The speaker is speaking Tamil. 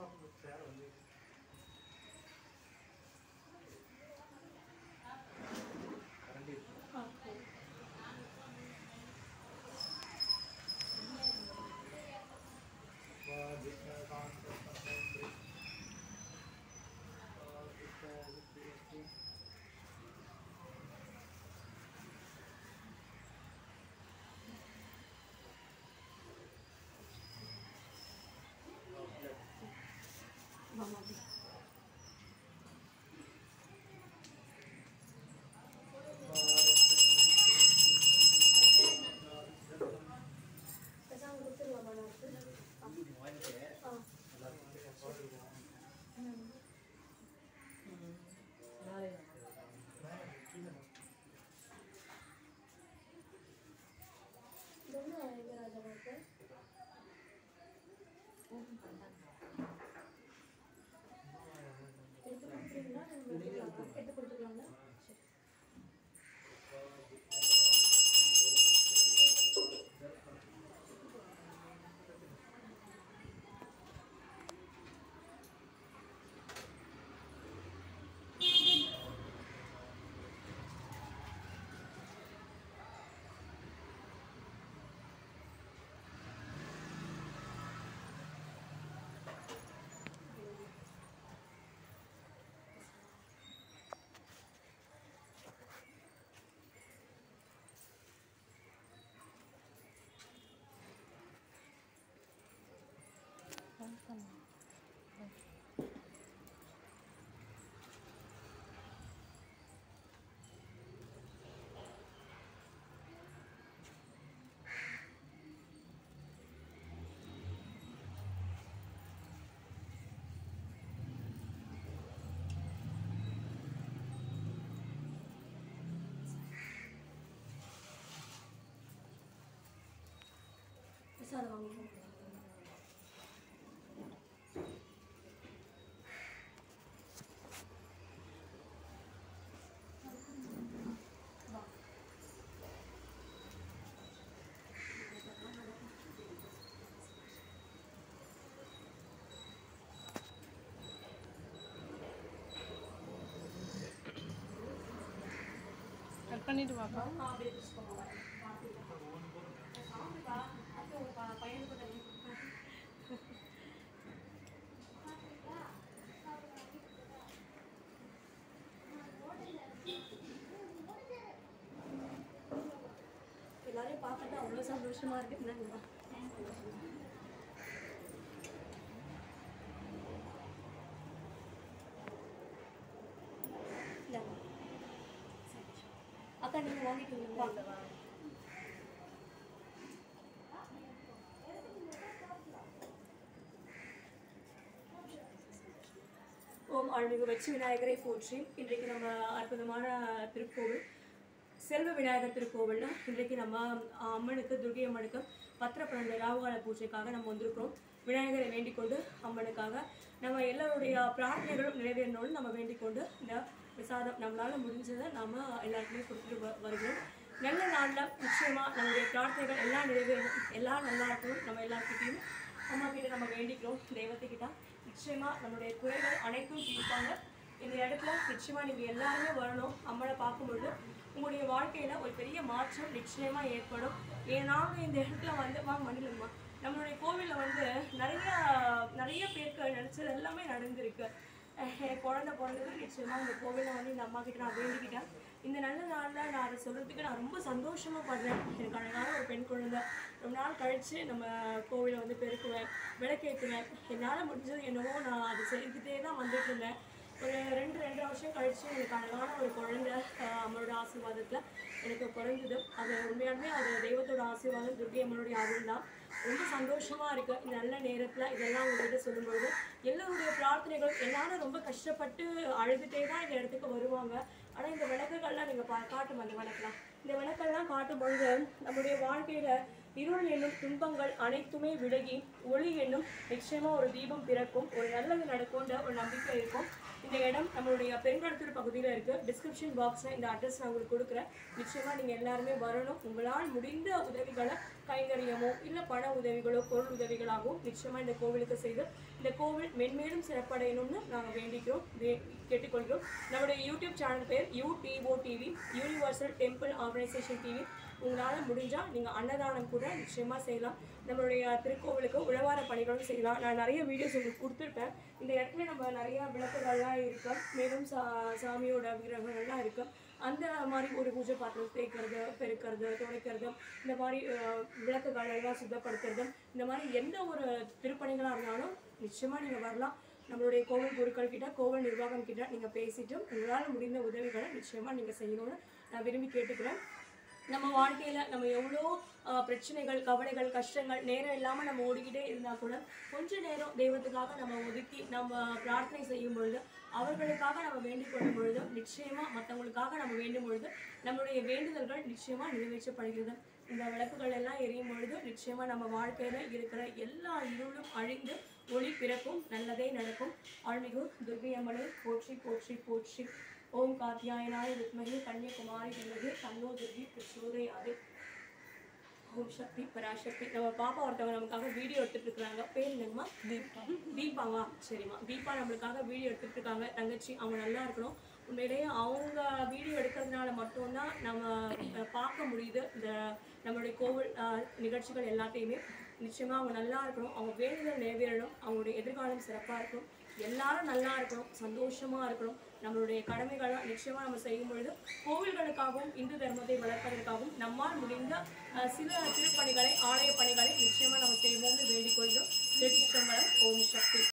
பிரசாதம் வாங்கிக்கோங்க கட் பண்ணிட்டு வாப்பா அப்படியே பிடிச்சிக்கோங்க சாப்பிடுப்பா அப்போ உங்க ப- பையனுக்கு தண்ணி எல்லாரையும் பார்த்துட்டு அவ்வளோ சந்தோஷமா இருக்கு என்னங்கம்மா இல்லைம்மா அக்கா நீங்கள் வாங்கிட்டீங்களா ஓம் அருள்மிகு வெற்றி விநாயகரை போற்றி இன்றைக்கு நம்ம அற்புதமான திருக்கோவில் செல்வ விநாயகர் திருக்கோவில்ல இன்றைக்கு நம்ம அஹ், அம்மனுக்கு துர்கை அம்மனுக்கு பத்திர பிறந்த ராகுகால பூஜைக்காக நம்ம வந்திருக்கிறோம் விநாயகரை வேண்டிக் கொண்டு அம்மனுக்காக நம்ம எல்லாருடைய பிரார்த்தனைகளும் நிறைவேறணும்னு நம்ம வேண்டிக் கொண்டு இந்த பிரசாதம் நம்மளால முடிஞ்சதை நம்ம எல்லாருக்குமே கொடுத்துட்டு வ- வருகிறோம் நல்ல நாளில் நிச்சயமா நம்மளுடைய பிரார்த்தனைகள் எல்லாம் நிறைவேறணும் எல்லாம் நல்லா இருக்கணும் நம்ம எல்லாருக்கிட்டையும் அம்மா கிட்ட நம்ம வேண்டிக்கிறோம் தெய்வத்துக்கிட்ட நிச்சயமா நம்மளுடைய குறைகள் அனைத்தும் தீர்ப்பாங்க இந்த இடத்துல நிச்சயமா நீங்க எல்லாருமே வரணும் அம்மனை பார்க்கும்பொழுது உங்களுடைய வாழ்க்கையில ஒரு பெரிய மாற்றம் நிச்சயமா ஏற்படும் ஏன் நாங்க இந்த இடத்துல வந்து வாங்க மண்ணிலம்மா நம்மளுடைய கோவில்ல வந்து நிறைய நிறைய பேருக்கு நினைச்சது எல்லாமே நடந்திருக்கு அஹ் என் குழந்தை பிறந்தது நிச்சயமா இந்த கோவிலில் வந்து இந்த அம்மா கிட்ட நான் வேண்டிக்கிட்டேன் இந்த நல்ல நாளில் நான் அதை சொல்றதுக்கு நான் ரொம்ப சந்தோஷமா படுறேன் எனக்கு அழகான ஒரு பெண் குழந்தை ரொம்ப நாள் கழிச்சு நம்ம கோவிலை வந்து பெருக்குவேன் விளக்கேற்றுவேன் என்னால் முடிஞ்சது என்னவோ நான் அதை செய்துக்கிட்டே தான் வந்துட்டு இருந்தேன் ஒரு ரெண்டு ரெண்டு வருஷம் கழிச்சு எனக்கு அழகான ஒரு குழந்தை அஹ் அம்மனோட ஆசீர்வாதத்தில் எனக்கு பிறந்தது அது உண்மையாலுமே அது தெய்வத்தோட ஆசீர்வாதம் துர்கை அம்மனுடைய அருள் தான் ரொம்ப சந்தோஷமா இருக்கு இந்த நல்ல நேரத்துல இதெல்லாம் உங்ககிட்ட சொல்லும்போது எல்லாருடைய பிரார்த்தனைகள் எல்லாரும் ரொம்ப கஷ்டப்பட்டு அழுதுட்டே தான் இந்த இடத்துக்கு வருவாங்க ஆனா இந்த விளக்குகள்லாம் நீங்க பா காட்டும் அந்த விளக்குலாம் இந்த விளக்கெல்லாம் காட்டும் பொழுது நம்முடைய வாழ்க்கையில இருள் என்னும் துன்பங்கள் அனைத்துமே விலகி ஒளி என்னும் நிச்சயமா ஒரு தீபம் பிறக்கும் ஒரு நல்லது நடக்கும்ன்ற ஒரு நம்பிக்கை இருக்கும் இந்த இடம் நம்மளுடைய பெருங்கடத்தூர் பகுதியில் இருக்கு டிஸ்கிரிப்ஷன் பாக்ஸில் இந்த அட்ரஸ் நான் உங்களுக்கு கொடுக்குறேன் நிச்சயமா நீங்க எல்லாருமே வரணும் உங்களால் முடிந்த உதவிகளை கைங்கரியமோ இல்லை பண உதவிகளோ பொருள் உதவிகளாகவும் நிச்சயமா இந்த கோவிலுக்கு செய்து இந்த கோவில் மென்மேலும் சிறப்படையணும்னு நாங்கள் வேண்டிக்கிறோம் வே கேட்டுக்கொள்கிறோம் நம்மளுடைய யூடியூப் சேனல் பேர் UTO TV universal temple organisation TV உங்களால் முடிஞ்சால் நீங்கள் அன்னதானம் கூட நிச்சயமாக செய்யலாம் நம்மளுடைய திருக்கோவிலுக்கு உழவார பணிகளும் செய்யலாம் நான் நிறைய வீடியோஸ் உங்களுக்கு கொடுத்துருப்பேன் இந்த இடத்துல நம்ம நிறைய விளக்குகள்லாம் இருக்கு மேலும் சா சாமியோட விக்கிரகங்கள்லாம் இருக்கு அந்த மாதிரி ஒரு பூஜை பாத்திரம் தேய்க்கிறது பெருக்கிறது துடைக்கிறது இந்த மாதிரி அஹ், விளக்குகள் எல்லாம் சுத்தப்படுத்துறது இந்த மாதிரி எந்த ஒரு திருப்பணிகளாக இருந்தாலும் நிச்சயமாக நீங்கள் வரலாம் நம்மளுடைய கோவில் குருக்கள் கிட்ட கோவில் நிர்வாகம் கிட்ட நீங்கள் பேசிட்டு உங்களால் முடிந்த உதவிகளை நிச்சயமாக நீங்கள் செய்யணும்னு நான் விரும்பி கேட்டுக்கிறேன் நம்ம வாழ்க்கையில் நம்ம எவ்வளோ ஆஹ், பிரச்சனைகள் கவலைகள் கஷ்டங்கள் நேரம் இல்லாமல் நம்ம ஓடிக்கிட்டே இருந்தால் கூட கொஞ்ச நேரம் தெய்வத்துக்காக நம்ம ஒதுக்கி நம்ம பிரார்த்தனை செய்யும் பொழுது அவர்களுக்காக நம்ம வேண்டிக் கொள்ளும் பொழுது நிச்சயமாக மற்றவங்களுக்காக நம்ம வேண்டும் பொழுது நம்மளுடைய வேண்டுதல்கள் நிச்சயமாக நிறைவேற்றப்படுகிறது இந்த விளக்குகள் எல்லாம் எரியும் பொழுது நிச்சயமாக நம்ம வாழ்க்கையில் இருக்கிற எல்லா இருளும் அழிந்து ஒளி பிறக்கும் நல்லதே நடக்கும் ஆன்மீகு துர்கை அம்மனை போற்றி போற்றி போற்றி ஓம் காத்தியாயனாய வித்மகி கன்னியகுமாரி என்பது தன்னோ துர்கி பிரச்சோதயாது ஓம் சக்தி பராசக்தி நம்ம பாப்பா ஒருத்தவங்க நமக்காக வீடியோ எடுத்துட்டு இருக்காங்க பேர் என்னங்கம்மா தீபா தீபாவா சரிம்மா தீபா நம்மளுக்காக வீடியோ எடுத்துட்டு இருக்காங்க தங்கச்சி அவங்க நல்லா இருக்கணும் உண்மையிலேயே அவங்க வீடியோ எடுக்கிறதுனால மட்டும்தான் நம்ம அஹ், பார்க்க முடியுது இந்த நம்மளுடைய கோவில் அஹ், நிகழ்ச்சிகள் எல்லாத்தையுமே நிச்சயமா அவங்க நல்லா இருக்கணும் அவங்க வேண்டுதல் நிறைவேறணும் அவங்களுடைய எதிர்காலம் சிறப்பாக இருக்கணும் எல்லாரும் நல்லா இருக்கணும் சந்தோஷமா இருக்கணும் நம்மளுடைய கடமைகளை நிச்சயமா நம்ம செய்யும் பொழுது கோவில்களுக்காகவும் இந்து தர்மத்தை வளர்ப்பதற்காகவும் நம்மால் முடிந்த அஹ், சில திருப்பணிகளை ஆலய பணிகளை நிச்சயமா நம்ம செய்வோம்னு வேண்டிக் கொள்கிறோம் திருச்சிற்றம்பலம் ஓம் சக்தி